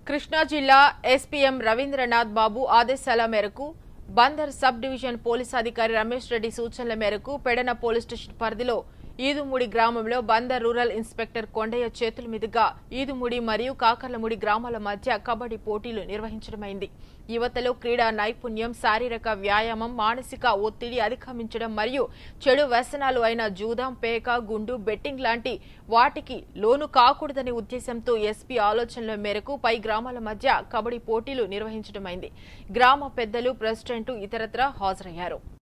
కృష్ణా జిల్లా ఎస్పీఎం రవీంద్రనాథ్ బాబు ఆదేశాల మేరకు బందర్ సబ్ డివిజన్ పోలీస్ అధికారి రమేష్ రెడ్డి సూచనల మేరకు పెడన పోలీస్ స్టేషన్ పరిధిలో ఈదుముడి గ్రామంలో బందర్ రూరల్ ఇన్స్పెక్టర్ కొండయ్య చేతుల మీదుగా ఈదుముడి మరియు కాకర్లముడి గ్రామాల మధ్య కబడ్డీ పోటీలు నిర్వహించడమైంది యువతలో క్రీడా నైపుణ్యం శారీరక వ్యాయామం మానసిక ఒత్తిడి అధిగమించడం మరియు చెడు వ్యసనాలు అయిన జూదం పేక గుండు బెట్టింగ్ లాంటి వాటికి లోను కాకూడదనే ఉద్దేశంతో ఎస్పీ ఆలోచనల మేరకు పై గ్రామాల మధ్య కబడ్డీ పోటీలు నిర్వహించడమైంది గ్రామ పెద్దలు ప్రెసిడెంట్ ఇతరత్రా హాజరయ్యారు